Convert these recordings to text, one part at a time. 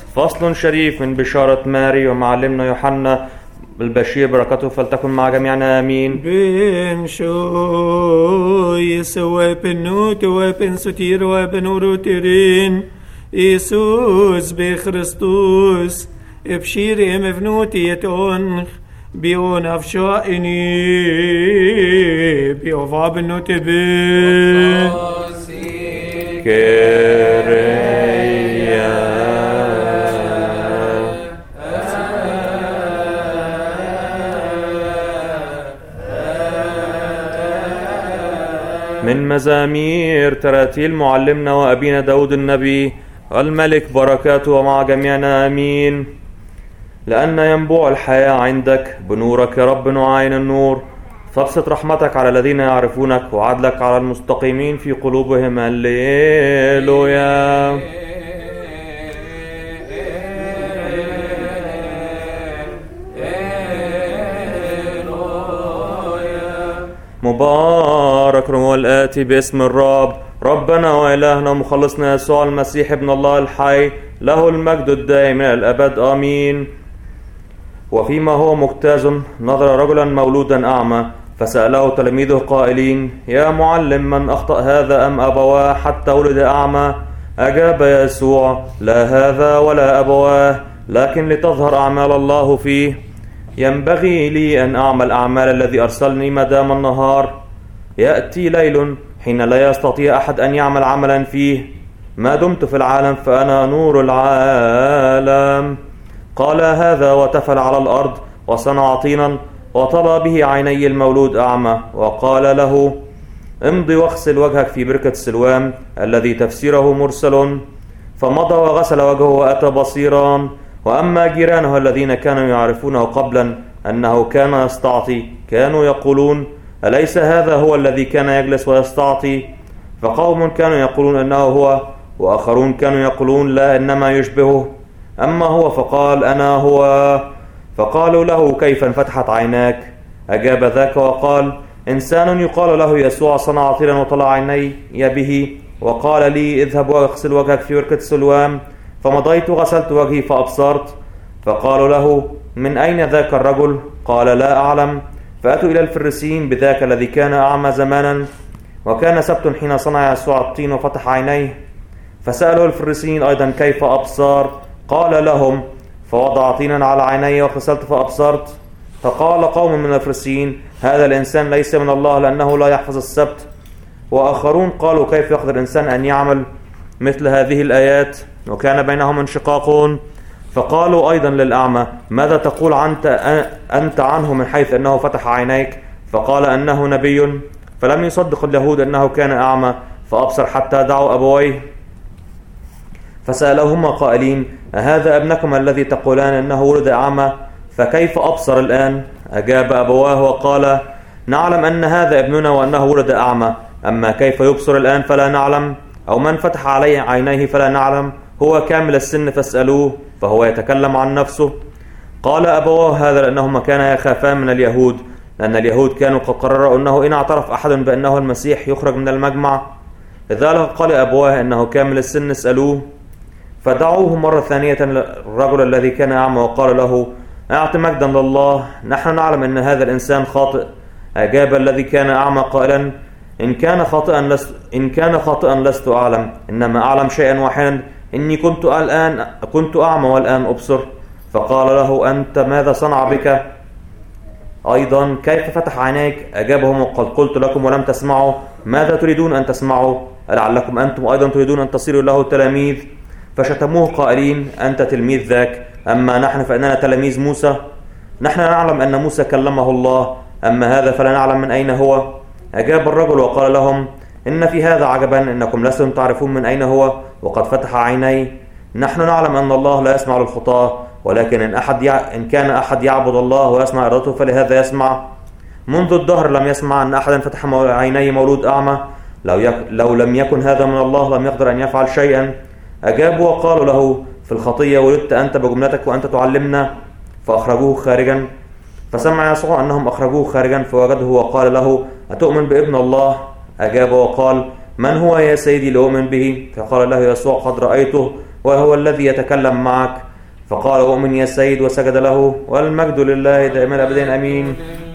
فصل شريف من بشارة ماري ومعلمنا يوحنا البشير بركته فلتكن مع جميعنا آمين بن شو يسوى بنوت وبن ستير وبن وروترين إيسوس بخريستوس بشير ام بنوتي يتونخ بيون أفشائني بيوفا بنوتي بي كريا من مزامير تراتيل معلمنا وأبينا داود النبي الملك بركاته ومع جميعنا آمين لأن ينبوع الحياة عندك بنورك يا رب نعاين النور فابسط رحمتك على الذين يعرفونك وعدلك على المستقيمين في قلوبهم هللويا مبارك هو الآتي باسم الرب ربنا وإلهنا ومخلصنا يسوع المسيح ابن الله الحي له المجد الدائم إلى الأبد آمين وفيما هو مجتاز نظر رجلا مولودا أعمى فسأله تلاميذه قائلين يا معلم من أخطأ هذا أم أبواه حتى ولد أعمى أجاب يسوع لا هذا ولا أبواه لكن لتظهر أعمال الله فيه ينبغي لي أن أعمل أعمال الذي أرسلني مدام النهار يأتي ليل حين لا يستطيع أحد أن يعمل عملا فيه ما دمت في العالم فأنا نور العالم قال هذا وتفل على الأرض وصنع طينا وطلى به عيني المولود أعمى وقال له امضي واغسل وجهك في بركة سلوام الذي تفسيره مرسل فمضى وغسل وجهه وأتى بصيرا وأما جيرانه الذين كانوا يعرفونه قبلا أنه كان يستعطي كانوا يقولون أليس هذا هو الذي كان يجلس ويستعطي فقوم كانوا يقولون أنه هو وآخرون كانوا يقولون لا إنما يشبهه أما هو فقال أنا هو فقالوا له كيف انفتحت عيناك أجاب ذاك وقال إنسان يقال له يسوع صنع طيرا وطلع عيني به وقال لي اذهب واغسل وجهك في بركة سلوام فمضيت وغسلت وجهي فأبصرت فقالوا له من أين ذاك الرجل قال لا أعلم فأتوا إلى الفريسيين بذاك الذي كان أعمى زمانا وكان سبت حين صنع يسوع الطين وفتح عينيه فسألوا الفريسيين أيضا كيف أبصار قال لهم فوضع طينا على عيني وغسلت فأبصرت فقال قوم من الفريسيين هذا الإنسان ليس من الله لأنه لا يحفظ السبت وآخرون قالوا كيف يقدر الإنسان أن يعمل مثل هذه الآيات وكان بينهم انشقاق فقالوا أيضا للأعمى ماذا تقول أنت, أنت عنه من حيث أنه فتح عينيك فقال أنه نبي فلم يصدق اليهود أنه كان أعمى فأبصر حتى دعوا أبويه فسألهما قائلين أهذا ابنكم الذي تقولان أنه ولد أعمى فكيف أبصر الآن أجاب أبواه وقال نعلم أن هذا ابننا وأنه ولد أعمى أما كيف يبصر الآن فلا نعلم أو من فتح عليه عينيه فلا نعلم هو كامل السن فاسألوه فهو يتكلم عن نفسه قال أبواه هذا لأنهما كانا يخافان من اليهود لأن اليهود كانوا قد قرروا أنه إن اعترف أحد بأنه المسيح يخرج من المجمع لذلك قال أبواه أنه كامل السن اسألوه فدعوه مرة ثانية الرجل الذي كان أعمى وقال له أعط مجدا لله نحن نعلم أن هذا الإنسان خاطئ أجاب الذي كان أعمى قائلا إن كان خاطئا لست إن كان خاطئا لست أعلم إنما أعلم شيئا واحدا إني كنت الآن كنت أعمى والآن أبصر فقال له أنت ماذا صنع بك أيضا كيف فتح عينيك أجابهم وقد قلت لكم ولم تسمعوا ماذا تريدون أن تسمعوا لعلكم أنتم أيضا تريدون أن تصيروا له تلاميذ فشتموه قائلين أنت تلميذ ذاك أما نحن فإننا تلاميذ موسى نحن نعلم أن موسى كلمه الله أما هذا فلا نعلم من أين هو أجاب الرجل وقال لهم إن في هذا عجبا إنكم لستم تعرفون من أين هو وقد فتح عيني نحن نعلم أن الله لا يسمع للخطاة ولكن إن, أحد يع... إن كان أحد يعبد الله ويسمع إرادته فلهذا يسمع منذ الدهر لم يسمع أن أحدا فتح عيني مولود أعمى لو, يك... لو لم يكن هذا من الله لم يقدر أن يفعل شيئا أجابوا وقالوا له في الخطية ولدت أنت بجملتك وأنت تعلمنا فأخرجوه خارجا فسمع يسوع أنهم أخرجوه خارجا فوجده وقال له أتؤمن بابن الله أجاب وقال من هو يا سيدي لأؤمن به فقال له يسوع قد رأيته وهو الذي يتكلم معك فقال أؤمن يا سيد وسجد له والمجد لله دائما أبدين أمين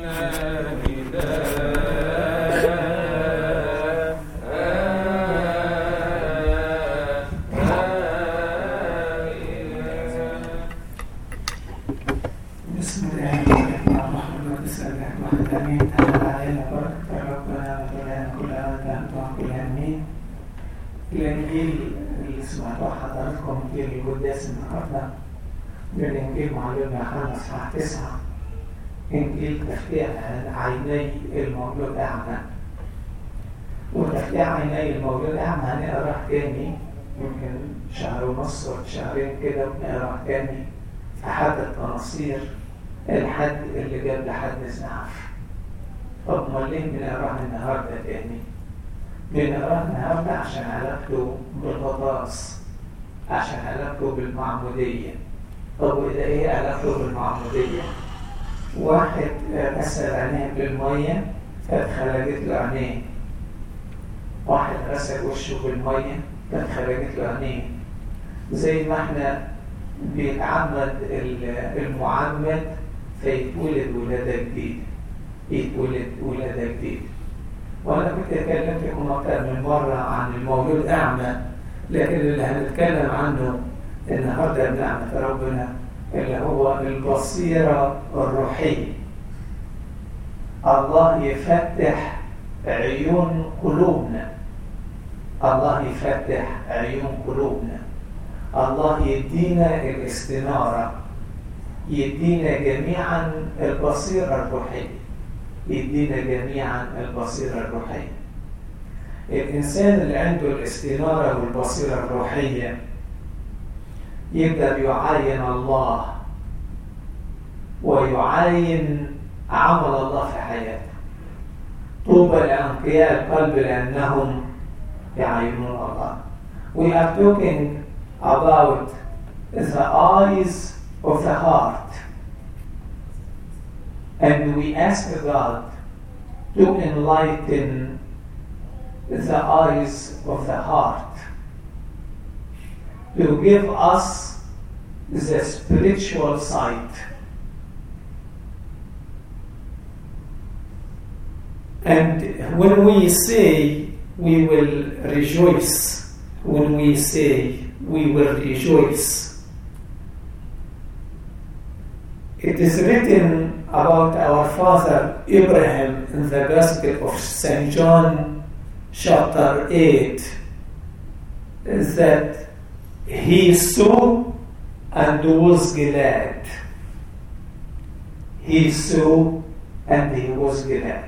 بسم الله الرحمن الرحيم بسم الله الرحمن الرحيم تعالى إلى بركة ربنا وتعالى كل آمين وكل آمين الإنجيل اللي سمعتوه حضراتكم في القداس النهارده من إنجيل معلم يوحنا إصحاح تسعة إنجيل تفتيح عيني المولود أعمى وتفتيح عيني المولود أعمى هنقراه تاني يمكن شهر ونص ولا شهرين كده بنقراه تاني أحد التناصير الحد اللي جاب لحد زعف طب امال ليه بنقراه النهارده تاني؟ بنقراه النهارده عشان علاقته بالغطاس عشان علاقته بالمعمودية طب وإذا إيه علاقته بالمعمودية؟ واحد غسل عينيه بالمية فاتخرجت له عينيه واحد غسل وشه بالمية فاتخرجت له عينيه زي ما احنا بيتعمد المعمد فيتولد ولادة جديدة يتولد ولادة جديدة وأنا كنت اتكلمت أكثر من مرة عن المولود أعمى لكن اللي هنتكلم عنه النهارده بنعمة ربنا اللي هو البصيرة الروحية الله يفتح عيون قلوبنا الله يفتح عيون قلوبنا الله يدينا الاستنارة يدينا جميعا البصيرة الروحية يدينا جميعا البصيرة الروحية الإنسان اللي عنده الاستنارة والبصيرة الروحية يبدأ يعاين الله ويعاين عمل الله في حياته طوبى لأنقياء القلب لأنهم يعاينون الله We are talking about the eyes of the heart. And we ask God to enlighten the eyes of the heart, to give us the spiritual sight. And when we say we will rejoice, when we say we will rejoice. It is written about our father Abraham in the Gospel of St. John, chapter 8, that he saw and was glad. He saw and he was glad.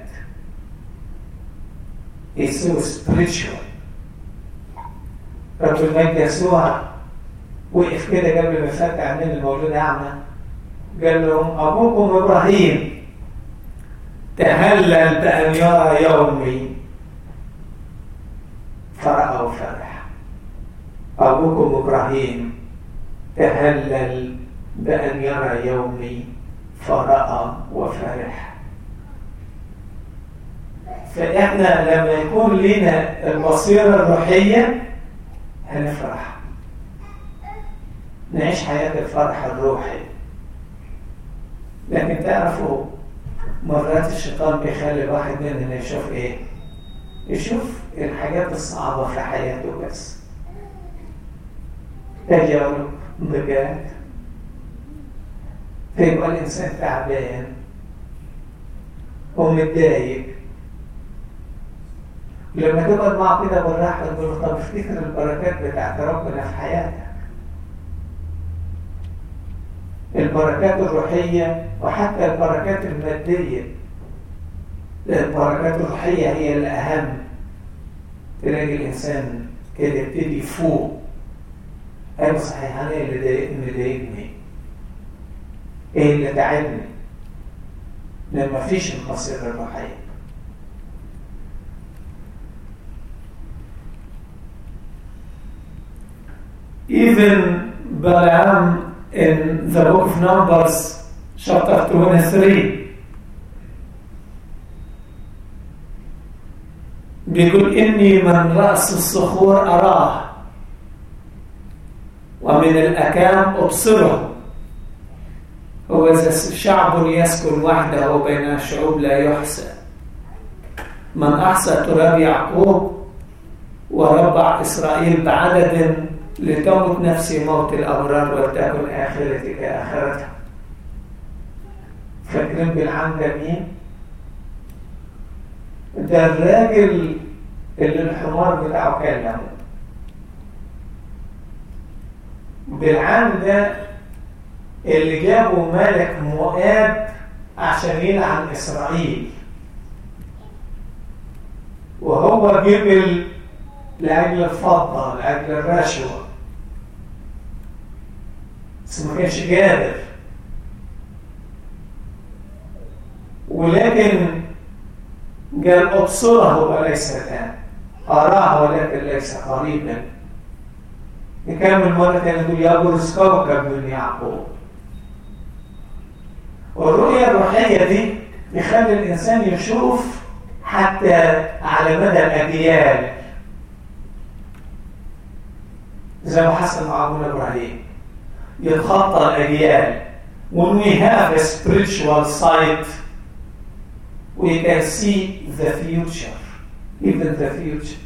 He saw spiritual. رب المجد يسوع وقف كده قبل ما يفتح عينين المولود اعمى قال لهم ابوكم ابراهيم تهلل بان يرى يومي فرأى وفرح ابوكم ابراهيم تهلل بان يرى يومي فرأى وفرح فاحنا لما يكون لنا البصيره الروحيه هنفرح نعيش حياة الفرح الروحي لكن تعرفوا مرات الشيطان بيخلي الواحد مننا يشوف ايه يشوف الحاجات الصعبة في حياته بس تجارب ضيقات فيبقى الإنسان تعبان ومتضايق لما تقعد معه كده بالراحه تقول له طب افتكر البركات بتاعت ربنا في حياتك البركات الروحيه وحتى البركات الماديه البركات الروحيه هي الاهم تلاقي الانسان كده يبتدي يفوق ايوه صحيح انا اللي ضايقني ضايقني ايه اللي تعبني لما فيش البصيره الروحيه Even Balaam in the book of Numbers, chapter 23, بيقول إني من رأس الصخور أراه ومن الأكام أبصره هو إذا شعب يسكن وحده بين الشعوب لا يحصى من أحصى تراب يعقوب وربع إسرائيل بعدد لتمت نفسي موت الأبرار ولتكن آخرتي كآخرتها فاكرين بالعام ده مين؟ ده الراجل اللي الحمار بتاعه كان له بالعام ده اللي جابوا ملك مؤاب عشان يلعن إسرائيل وهو جبل لأجل الفضة لأجل الرشوة بس ما كانش قادر ولكن قال أبصره وليس الآن أراه ولكن ليس قريبا نكمل مرة تانية نقول يبرز كوكب من يعقوب والرؤية الروحية دي بيخلي الإنسان يشوف حتى على مدى الأجيال زي ما حصل مع أبونا إبراهيم يتخطى الأجيال when we have a spiritual sight we can see the future even the future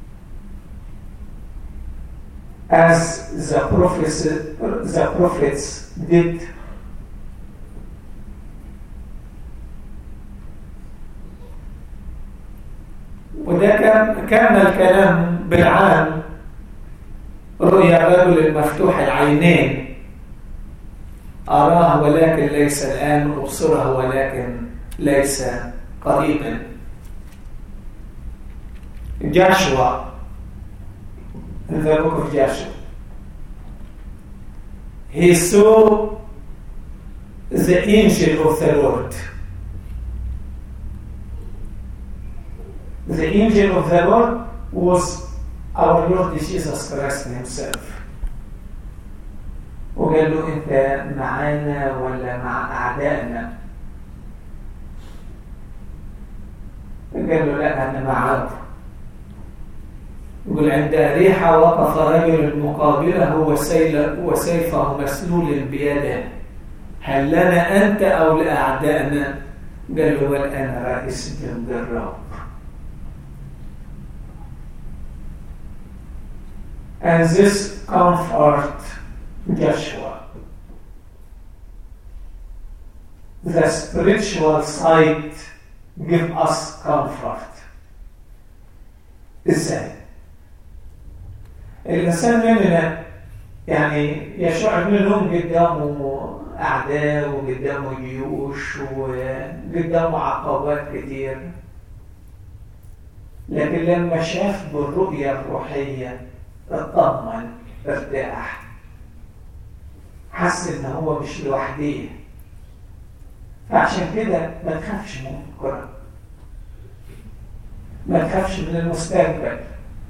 as the prophets, the prophets did وده كان كان الكلام بالعام رؤيا الرجل المفتوح العينين أراه ولكن ليس الآن أبصره ولكن ليس قريبا Joshua in the book of Joshua he saw the angel of the Lord the angel of the Lord was our Lord Jesus Christ himself وقال له انت معانا ولا مع اعدائنا قال له لا انا معاك يقول عند ريحة وقف رجل مقابله وسيل وسيفه مسلول بيده هل لنا أنت أو لأعدائنا قال له والآن رئيس جند الرب And this comfort Joshua. The spiritual sight give us comfort. ازاي؟ الإنسان مننا يعني يشعر منهم قدامه أعداء وقدامه جيوش وقدامه عقبات كتير لكن لما شاف بالرؤية الروحية اطمن ارتاح حس ان هو مش لوحديه فعشان كده ما تخافش من الكرة ما تخافش من المستقبل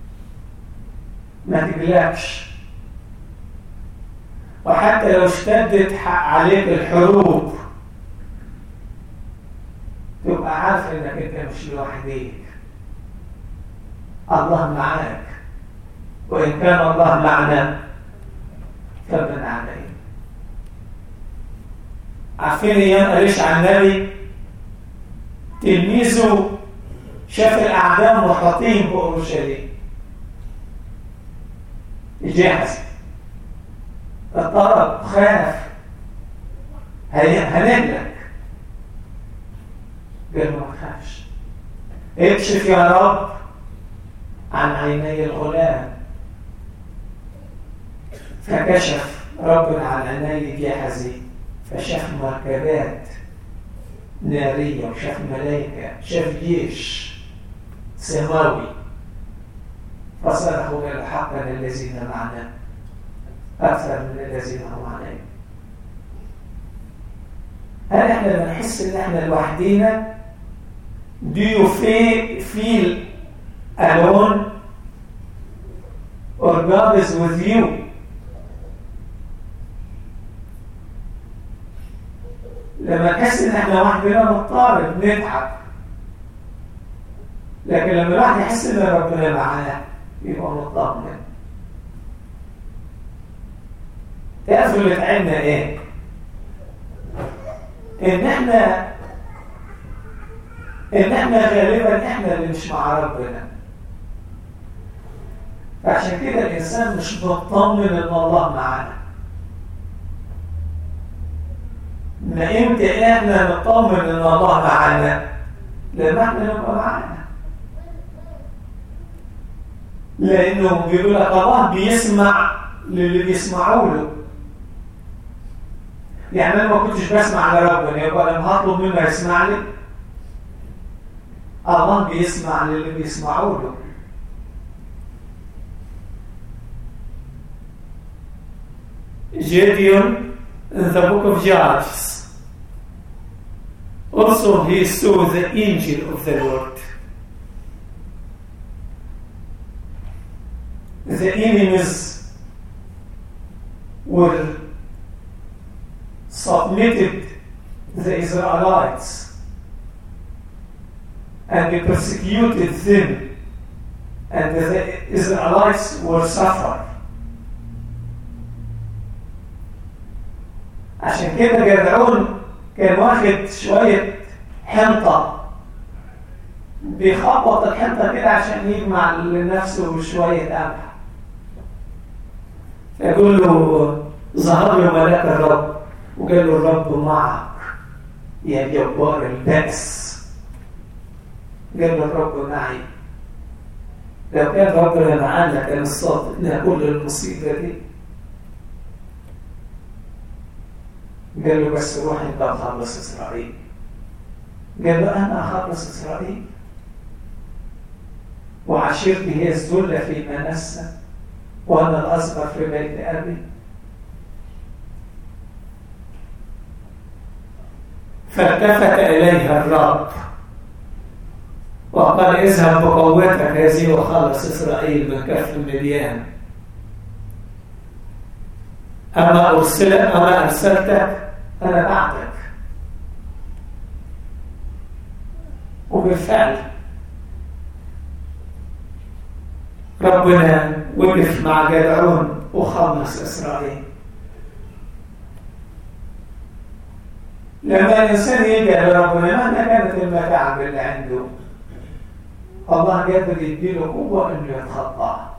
ما تقلقش وحتى لو اشتدت عليك الحروب تبقى عارف انك انت مش لوحديك الله معاك وإن كان الله معنا فمن علينا عارفين ايام قالش عن النبي تلميذه شاف الاعداء محاطين باورشليم جاهز اضطرب خاف هنهلك قال ما تخافش اكشف يا رب عن عيني الغلام فكشف ربنا عن عيني جاهزي فشاف مركبات نارية وشاف ملائكة شاف جيش سماوي فصرخوا إلى حقنا الذين معنا أكثر من الذين هم علينا هل احنا لما نحس ان احنا لوحدينا do you feel, feel alone or God is with you لما نحس ان احنا وحدنا نضطرب نتعب لكن لما الواحد يحس ان ربنا معاه يبقى مطمن يثبت عنا ايه ان احنا ان احنا غالبا احنا اللي مش مع ربنا فعشان كده الانسان مش مطمن ان الله معانا ما امتى احنا نطمن ان الله معانا لما احنا نبقى معانا لانه بيقول لك الله بيسمع للي بيسمعوا له يعني انا ما كنتش بسمع لربنا يبقى لما هطلب منه يسمع لي الله بيسمع للي بيسمعوا له Gideon in the book of Judges. Also, he saw the angel of the Lord. The enemies were submitted the Israelites and they persecuted them and the Israelites were suffered. عشان كده جدعون كان واخد شوية حنطة بيخبط الحنطة كده عشان يجمع لنفسه شوية قمح يقول له ظهر له ملاك الرب وقال له الرب معك يا جبار البأس قال له الرب معي لو كان ربنا معانا كان الصادق كل المصيبة دي قال له بس روح انت وخلص اسرائيل قال له انا اخلص اسرائيل وعشيرتي هي الذله في منسى وانا الاصغر في بيت ابي فالتفت إليها الرب وقال اذهب بقوتك هذه وخلص إسرائيل من كف المديان أما أرسل أما أرسلتك أنا بعدك وبالفعل ربنا وقف مع جدعون وخلص إسرائيل لما الإنسان يلجأ لربنا مهما كانت المتاعب اللي عنده الله قادر يديله قوة إنه يتخطاها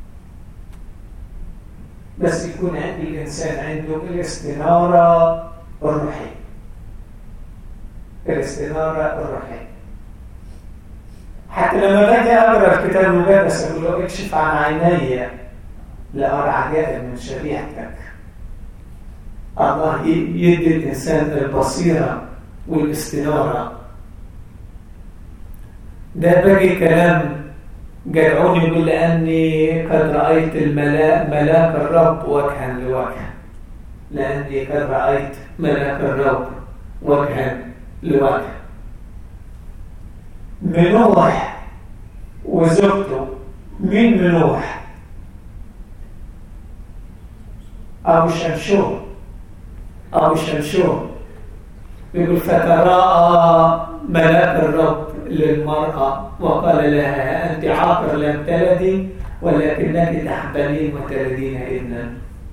بس يكون عند الإنسان عنده الاستنارة الروحية الاستنارة الروحية حتى لما باجي أقرأ الكتاب المقدس أقول له اكشف عن عيني لأرى عجائب من شريعتك الله يدي الإنسان البصيرة والاستنارة ده باقي كلام جدعون يقول لأني قد رأيت الملاك ملاك الرب وجها لوجه لأني قد رأيت ملاك الرب وجها لوجه منوح وزوجته مين منوح أبو شمشون أبو شمشون يقول فتراءى ملاك الرب للمرأة وقال لها أنت عاقر لم تلدي ولكنك تحبلين وتلدين ابنا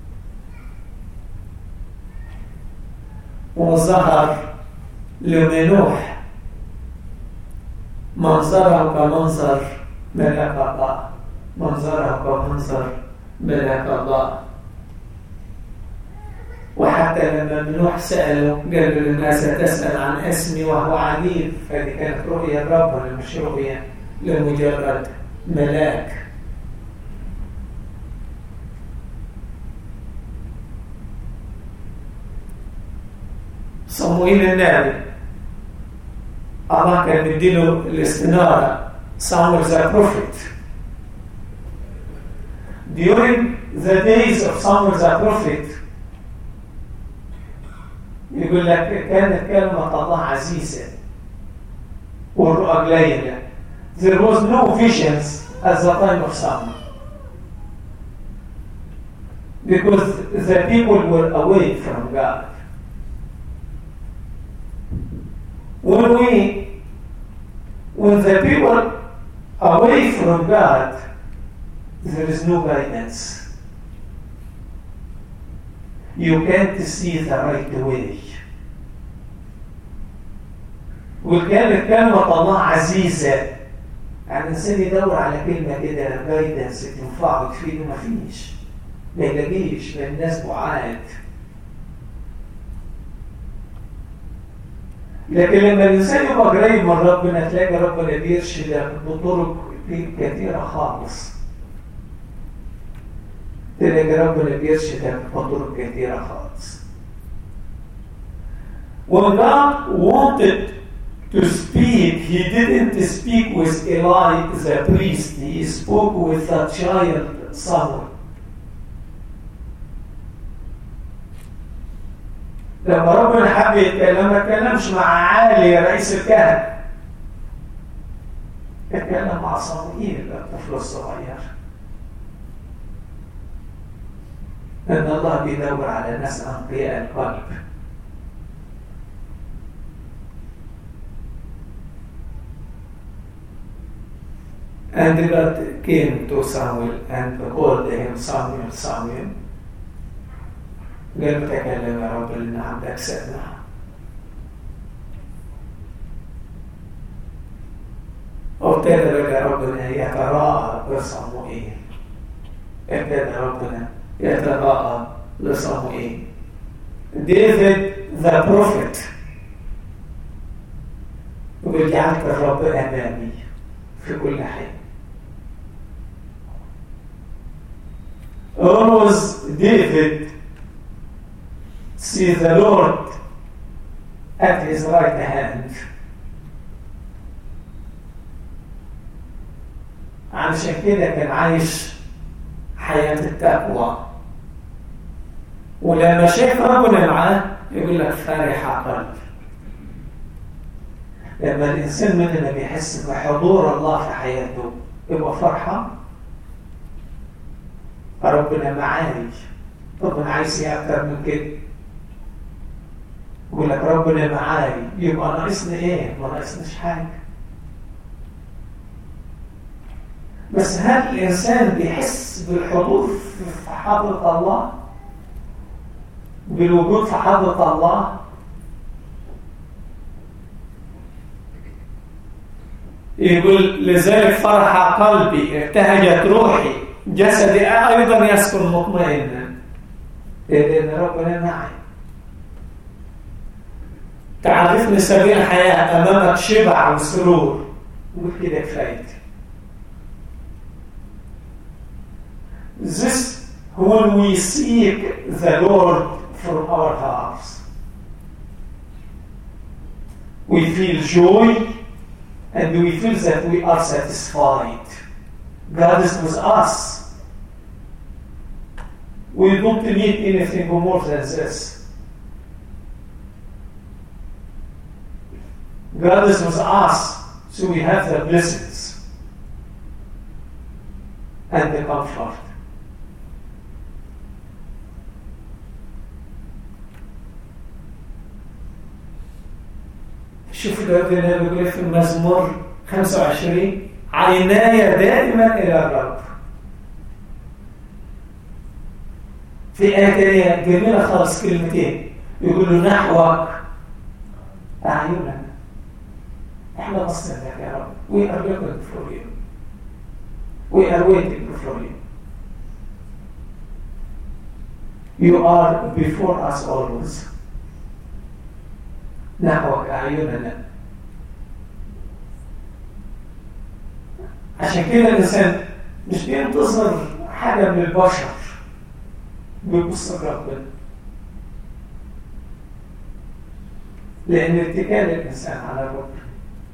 وظهر لمنوح منظره كمنظر ملاك الله منظره كمنظر ملاك الله وحتى لما منوح سأله قال له الناس تسأل عن اسمي وهو عجيب فدي كانت رؤية الرب مش رؤية لمجرد ملاك صموئيل النبي الله كان مديله الاستنارة Samuel the prophet during the days of Samuel the prophet يقول لك كانت كلمة الله عزيزة والرؤى قليلة there was no visions at the time of Samuel because the people were away from God when we when the people away from God there is no guidance you can't see the right way وكانت كلمة الله عزيزة يعني الإنسان يدور على كلمة كده جايدنس تنفعه تفيده مفيش ما يلاقيش من الناس بعاد لكن لما الإنسان يبقى قريب من ربنا تلاقي ربنا بيرشدك بطرق كثيرة خالص تلاقي ربنا بيرشدك بطرق كثيرة خالص When God wanted to speak, he didn't speak with Eli the priest, he spoke with the child Samuel. لما ربنا حب يتكلم ما اتكلمش مع عالي رئيس الكهنة اتكلم مع صموئيل الطفل الصغير ان الله بيدور على ناس انقياء القلب And God came to Samuel and called him Samuel, Samuel. قال له تكلم يا رب لأن عندك سمع وابتدى بقى ربنا يتراءى لصموئيل ابتدى ربنا يتراءى لصموئيل ديفيد ذا بروفيت وجعلت الرب أمامي في كل حين Always David see the Lord at his right hand علشان كده كان عايش حياة التقوى ولما شاف ربنا معاه يقول لك فرح قلبي لما الإنسان مننا بيحس بحضور الله في حياته يبقى فرحان ربنا معاي ربنا عايز ايه أكتر من كده يقول لك ربنا معاي يبقى ناقصني ايه؟ ما ناقصنيش حاجة بس هل الإنسان بيحس بالحضور في حضرة الله؟ بالوجود في حضرة الله؟ يقول لذلك فرح قلبي ابتهجت روحي جسدي أيضا يسكن مطمئنا لأن ربنا معي تعرفني سبيل الحياة أمامك شبع وسرور قول كده كفايتي This when we seek the Lord from our hearts we feel joy and we feel that we are satisfied. God is with us. We don't need anything more than this. God is with us, so we have the blessings and the comfort. شوف ربنا بيقول في المزمور 25 عيناي دائما الى الرب في آية تانية جميلة خالص كلمتين يقولوا نحوك أعيننا احنا بصنا لك يا رب we are looking for you we are waiting for you you are before us always نحوك أعيننا عشان كده الإنسان مش بينتظر حاجة من البشر بيبص لربنا لأن اتكال الإنسان على ربنا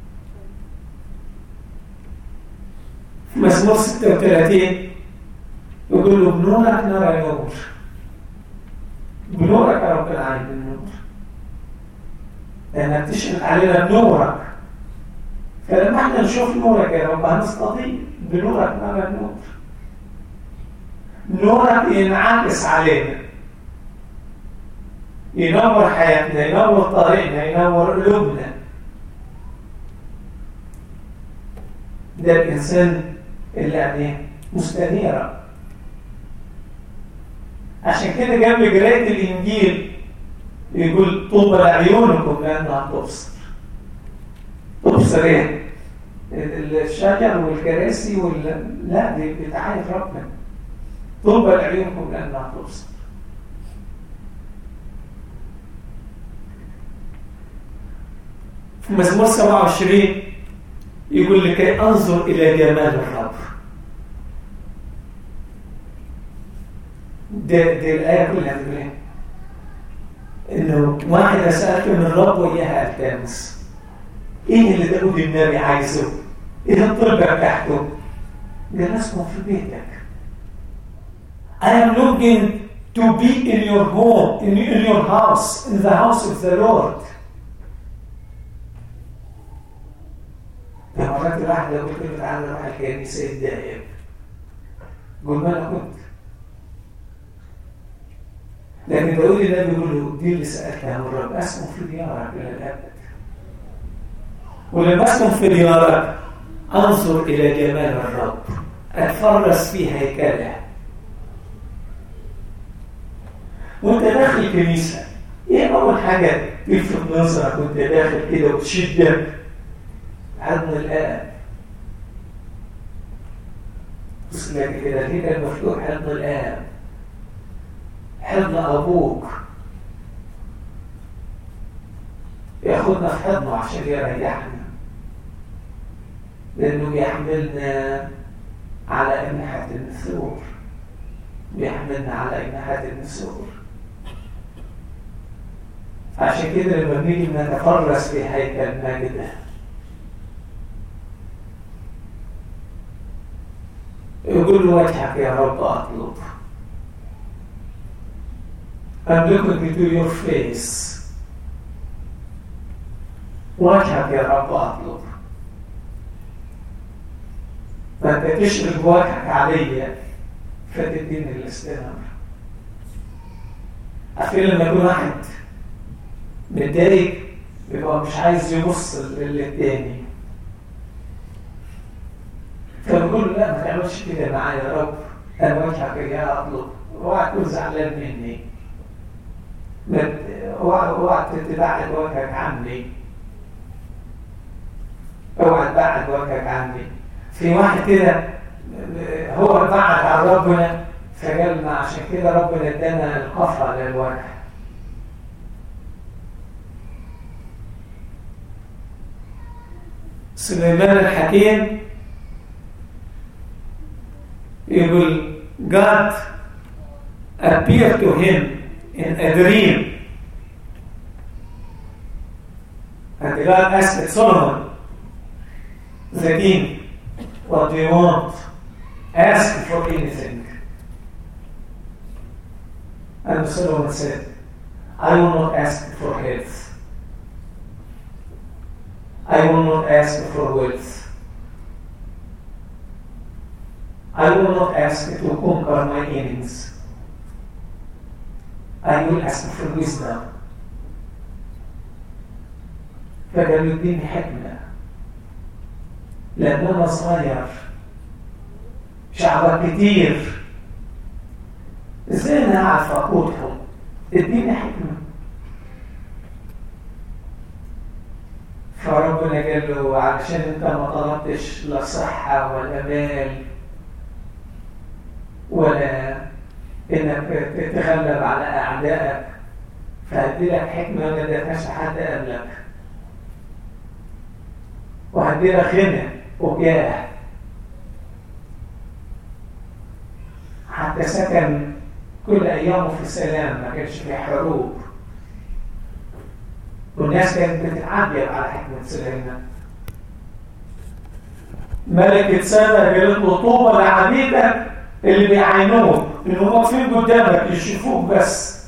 في مزمور 36 يقول له بنورك نرى نور بنورك يا رب العالمين النور لأنك تشرق علينا بنورك فلما احنا نشوف نورك يا رب هنستطيع بنورك نرى النور نورك ينعكس علينا ينور حياتنا ينور طريقنا ينور قلوبنا ده الإنسان اللي يعني مستنيرة عشان كده جنب قرايه الانجيل يقول طوبى لعيونكم لانها تبصر تبصر ايه؟ الشجر والكراسي وال... لا دي بتعرف ربنا طوبى لعيونكم لانها تبصر في مزمور 27 يقول لكي انظر الى جمال الرب دي, دي الايه كلها بتقول ايه؟ انه واحد سالته من الرب واياها التمس ايه اللي داود النبي عايزه؟ ايه الطلبه بتاعته؟ جلسكم في بيتك I am looking to be in your home, in, in your house, in the house of the Lord. مرات الواحد لو قلت له تعالى نروح الكنيسه يتضايق قول ما انا كنت لكن داود النبي بيقول له دي اللي سالتها من الرب اسكن في ديارك الى الابد ولما اسكن في ديارك انظر الى جمال الرب اتفرس في هيكله وانت داخل الكنيسه ايه اول حاجه تلفت نظرك وانت داخل كده وتشدك حضن الآب بص لك كده الهيكل مفتوح حضن الآب حضن أبوك ياخدنا في حضنه عشان يريحنا لأنه بيحملنا على أجنحة النسور بيحملنا على أجنحة النسور عشان كده لما بنيجي نتفرس في هيكل مجده يقول له وجهك يا رب أطلب I'm looking into your face وجهك يا رب أطلب فأنت تشرب وجهك عليا فتديني الاستنارة عارفين لما يكون واحد متضايق بيبقى مش عايز يبص للتاني فبقول له لا ما تعملش كده معايا يا رب انا وجهك يا اطلب اوعى تكون زعلان مني اوعى تبعد وجهك عني اوعى تبعد وجهك عني في واحد كده هو بعد عن ربنا فقال عشان كده ربنا ادانا القفا للوجه سليمان الحكيم يقول God appeared to him in a dream and God asked Solomon the king what do you want ask for anything and Solomon said I will not ask for health I will not ask for wealth I will not ask to conquer my enemies. I will ask for wisdom. فقالوا اديني حكمة لأن أنا صغير شعبك كتير ازاي أنا أعرف أقودهم اديني حكمة فربنا قال له علشان انت ما طلبتش لا صحة ولا مال ولا انك تتغلب على اعدائك فهدي لك حكمه ما ادتهاش حد قبلك وهدي لك غنى وجاه حتى سكن كل ايامه في سلام ما كانش في حروب والناس كانت بتتعجب على حكمه سليمان ملكة سابا قالت له طوبى لعبيدك اللي بيعينوه اللي هم واقفين قدامك يشوفوك بس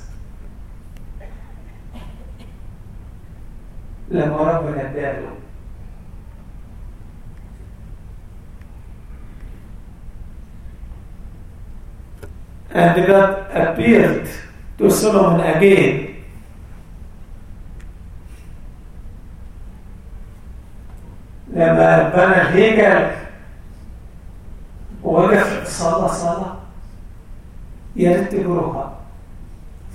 لما ربنا اداله And God appeared to Solomon again. لما بنى الهيكل ووقف صلى صلاة يا ريت تقروها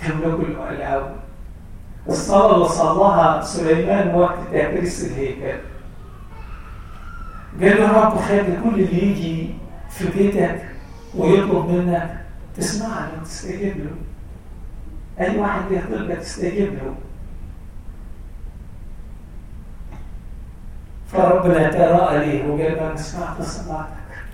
في الملوك الأول الصلاة اللي صلاها سليمان وقت تكريس الهيكل قال له يا رب خلي كل اللي يجي في بيتك ويطلب منك تسمع له تستجيب له أي واحد يطلب لك تستجيب له فربنا تراءى لي وقال له أنا سمعت صلاتك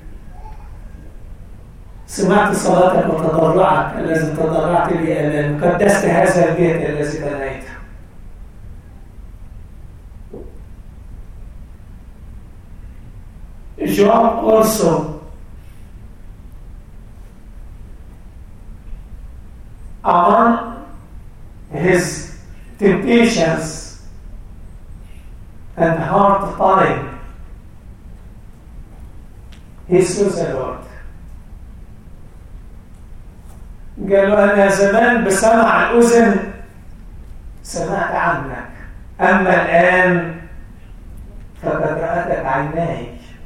سمعت صلاتك وتضرعك الذي تضرعت لي أمامك قدست هذا البيت الذي بنيته Job also among his temptations and hard time he saw the Lord قالوا أنا زمان بسمع الأذن سمعت عنك أما الآن فقد رأتك عيناي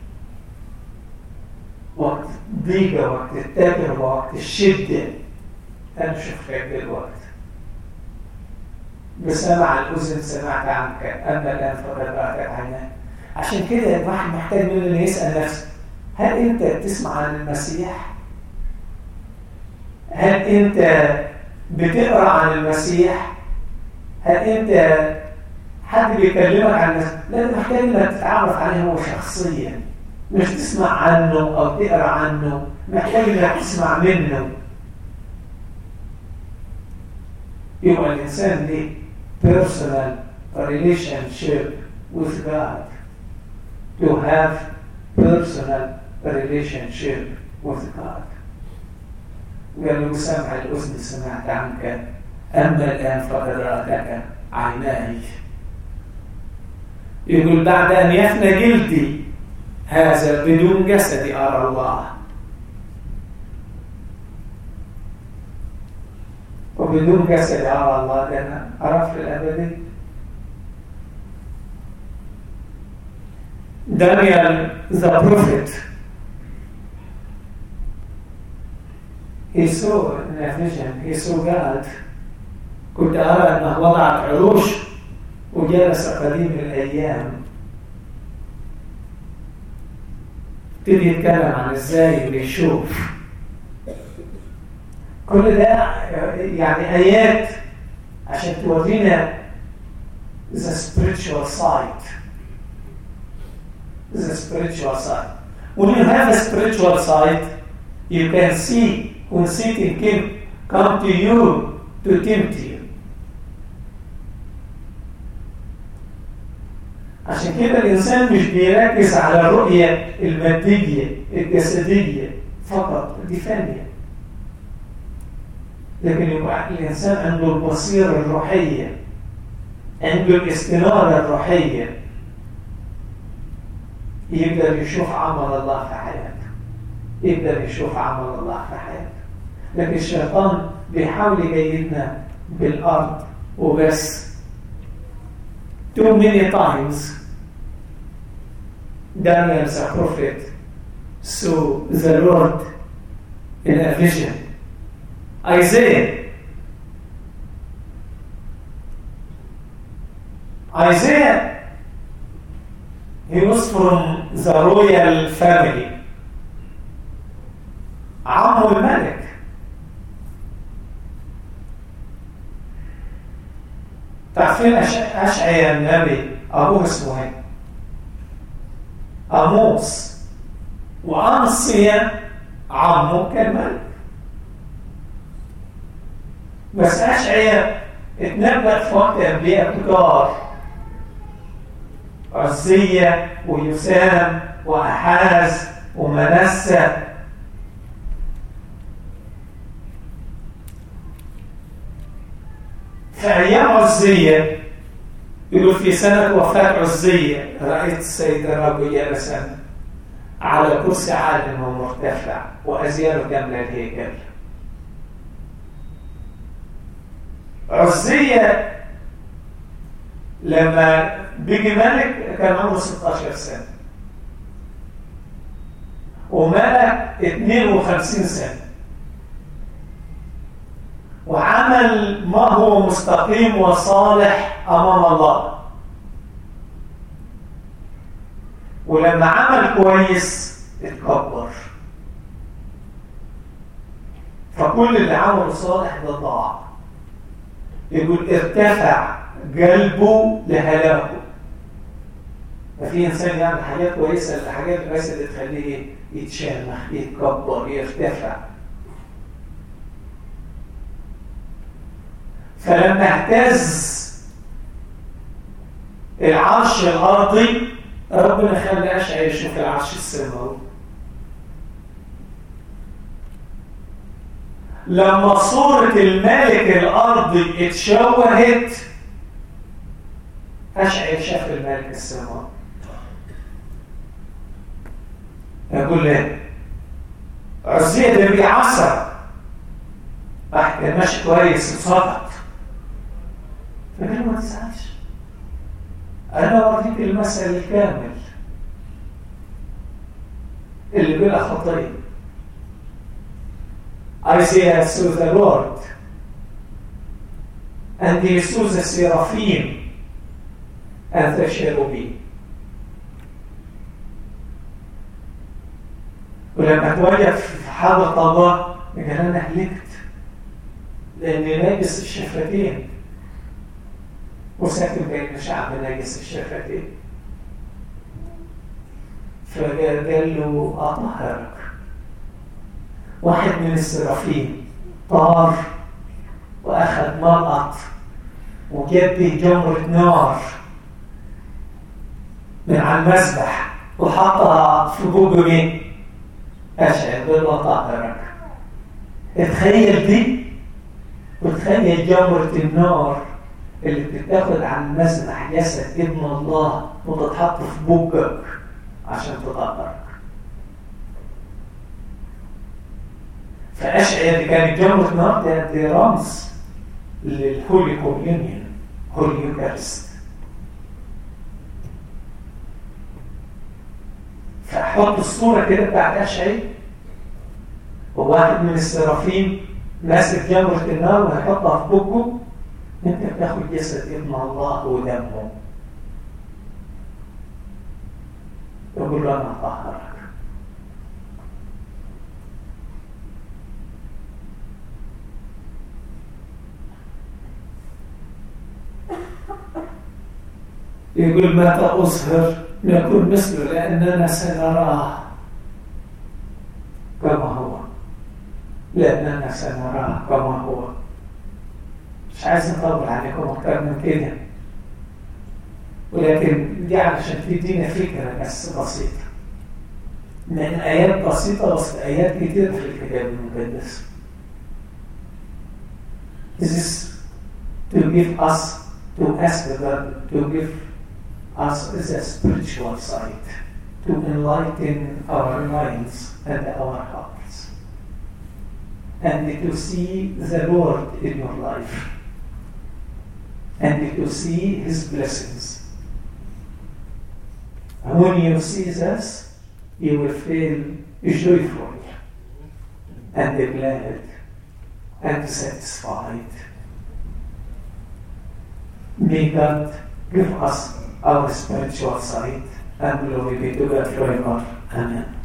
وقت ضيقة وقت التاجر وقت الشدة أنا شفتك دلوقتي بسمع الأذن سمعت عنك أما الآن فقد رأتك عيناي عشان كده الواحد محتاج منه إنه يسأل نفسه هل أنت بتسمع عن المسيح؟ هل انت بتقرا عن المسيح هل انت حد بيكلمك عن المسيح لا محتاج انك تتعرف عليه هو شخصيا مش تسمع عنه او تقرا عنه محتاج انك تسمع منه يبقى الانسان ليه personal relationship with God to have personal relationship with God قال له سمع الأذن سمعت عنك أما الآن فقد رأتك عيناي يقول بعد أن يفنى جلدي هذا بدون جسدي أرى الله وبدون جسدي أرى الله ده أنا أرى في الأبدي دانيال ذا بروفيت he saw in a vision, he saw God كنت أرى أنه وضعت عروش وجلس قديم الأيام ابتدي يتكلم عن ازاي بيشوف كل ده يعني آيات عشان تورينا the spiritual side the spiritual side when you have a spiritual side you can see when Satan came come to you to tempt you. عشان كده الإنسان مش بيركز على الرؤية المادية الجسدية فقط دي ثانية لكن يبقى الإنسان عنده البصيرة الروحية عنده الاستنارة الروحية يقدر يشوف عمل الله في حياته يقدر يشوف عمل الله في حياته لكن الشيطان بيحاول يجيدنا بالأرض وبس too many times Daniel the prophet saw the Lord in a vision Isaiah Isaiah he was from the royal family عمه الملك تعرفين أشعيا النبي أبوه اسمه ايه؟ أموس وأنصيا عمه كان ملك بس أشعيا اتنبأ في وقت أنبياء كتار عزية ويسام وأحاز ومنسى في أيام عزية يقول في سنة وفاة عزية رأيت السيد الرب جالسا على كرسي عال ومرتفع وأزياله جنب الهيكل عزية لما بيجي ملك كان عمره 16 سنة وملك 52 سنة وعمل ما هو مستقيم وصالح أمام الله ولما عمل كويس اتكبر فكل اللي عمله صالح ده ضاع يقول ارتفع قلبه لهلاكه ففي انسان يعمل حاجات كويسه الحاجات الكويسه اللي تخليه ايه؟ يتشامخ يتكبر يرتفع فلما اهتز العرش الارضي ربنا خلى اشعيا يشوف العرش السماوي لما صورة الملك الأرضي اتشوهت أشعر شاف الملك السماوي يقول له عزية ده بيعصر راح كان ماشي كويس وصدق فقال له ما تزعلش أنا أوريك المثل الكامل اللي بلا خطيه Isaiah saw the Lord, and he saw the seraphim and the cherubim. ولما تواجه في حضرة الله قال أنا هلكت لأني ناجس الشفتين وساكن بين شعب ناجس الشفتين فقال له أطهرك واحد من السرافين طار واخذ ملقط وجاب به جمرة نار من على المسبح وحطها في بوق مين؟ أشعر بالله طهرك تخيل دي وتخيل جمرة النار اللي بتتاخد على المسبح جسد ابن الله وتتحط في بوقك عشان تطهرك فأشعيا دي كانت جمرة نار ده دي رمز للهولي كوميونيون هولي يوكارست فأحط الصورة كده بتاعت أشعي وواحد من السرافين ماسك جمرة النار وهيحطها في بوكه انت بتاخد جسد ابن الله ودمه يقول له انا اطهرك يقول متى أصهر نكون مثله لأننا سنراه كما هو لأننا سنراه كما هو مش عايز نطول عليكم أكتر من كده ولكن دي علشان تدينا فكرة بس بسيطة من آيات بسيطة بس آيات كتير في الكتاب المقدس This is to give us, to ask God to give us the spiritual sight, to enlighten our minds and our hearts, and to see the Lord in your life, and to see His blessings. When you see this, you will feel joyful and glad and satisfied. May God give us our spiritual sight and glory be to God forever. Amen.